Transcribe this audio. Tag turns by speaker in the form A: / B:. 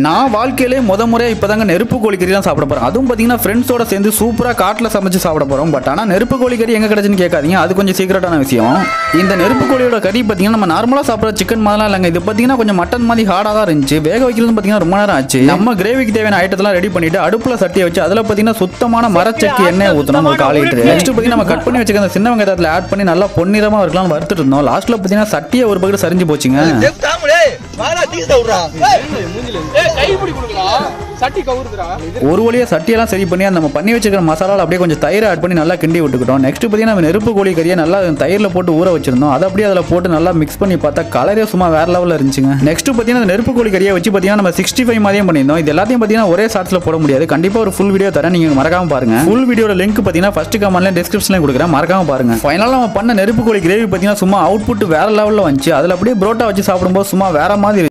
A: நான் வாழ்க்கையிலே முத முறையாக இப்போ தாங்க நெருப்பு கோழிக்கறி தான் சாப்பிட போகிறேன் அதுவும் பார்த்தீங்கன்னா ஃப்ரெண்ட்ஸோட சேர்ந்து சூப்பராக காட்டில் சமைச்சு சாப்பிட போகிறோம் பட் ஆனால் நெருப்பு கோழிக்கறி எங்கே கிடச்சுன்னு கேட்காதீங்க அது கொஞ்சம் சீக்கிரட்டான விஷயம் இந்த நெருப்பு கோழியோட கறி பார்த்தீங்கன்னா நம்ம நார்மலாக சாப்பிட்ற சிக்கன் மாதிரிலாம் இல்லைங்க இது பார்த்தீங்கன்னா கொஞ்சம் மட்டன் மாதிரி ஹார்டாக தான் இருந்துச்சு வேக வைக்கிறது பார்த்தீங்கன்னா ரொம்ப நேரம் ஆச்சு நம்ம கிரேவிக்கு தேவையான ஐட்டத்தெல்லாம் ரெடி பண்ணிட்டு அடுப்பில் சட்டியை வச்சு அதில் பார்த்தீங்கன்னா சுத்தமான மரச்சட்டி எண்ணெய் ஊற்றணும் ஒரு கால் லிட்டர் நெக்ஸ்ட் பார்த்தீங்கன்னா நம்ம கட் பண்ணி வச்சுக்க அந்த சின்ன வெங்காயத்தில் ஆட் பண்ணி நல்லா பொன்னிறமாக இருக்கலாம் வறுத்துட்டு இருந்தோம் லாஸ்ட்டில் பார்த்தீங்கன்னா சட்டியை ஒரு பக்கெட் சரிஞ்சு போச்சுங்க ஒரு வழியாக சட்டியெல்லாம் சரி பண்ணி அந்த நம்ம பண்ணி வச்சிருக்கிற மசாலாவில் அப்படியே கொஞ்சம் தயிர் ஆட் பண்ணி நல்லா கிண்டி விட்டுக்கிட்டோம் நெக்ஸ்ட் பார்த்தீங்கன்னா நம்ம நெருப்பு கோழி கறியை நல்லா தயிரில் போட்டு ஊற வச்சிருந்தோம் அதை அப்படியே அதில் போட்டு நல்லா மிக்ஸ் பண்ணி பார்த்தா கலரே சும்மா வேற லெவலில் இருந்துச்சுங்க நெக்ஸ்ட் பார்த்தீங்கன்னா அந்த நெருப்பு கோழி கறியை வச்சு பார்த்தீங்கன்னா நம்ம சிக்ஸ்டி ஃபைவ் மாதிரியும் பண்ணியிருந்தோம் இது எல்லாத்தையும் பார்த்தீங்கன்னா ஒரே ஷார்ட்ஸில் போட முடியாது கண்டிப்பாக ஒரு ஃபுல் வீடியோ தரேன் நீங்கள் மறக்காம பாருங்க ஃபுல் வீடியோட லிங்க் பார்த்தீங்கன்னா ஃபர்ஸ்ட் கமெண்ட்ல டிஸ்கிரிப்ஷன்ல கொடுக்குறேன் மறக்காம பாருங்க ஃபைனலாக நம்ம பண்ண நெருப்பு கோழி கிரேவி பார்த்தீங்கன்னா சும்மா அவுட்புட் வேற லெவலில் வந்துச்சு அதில் அப்படியே புரோட்டா வச்சு சாப்பிடும்போது சும்மா வேற மாதிரி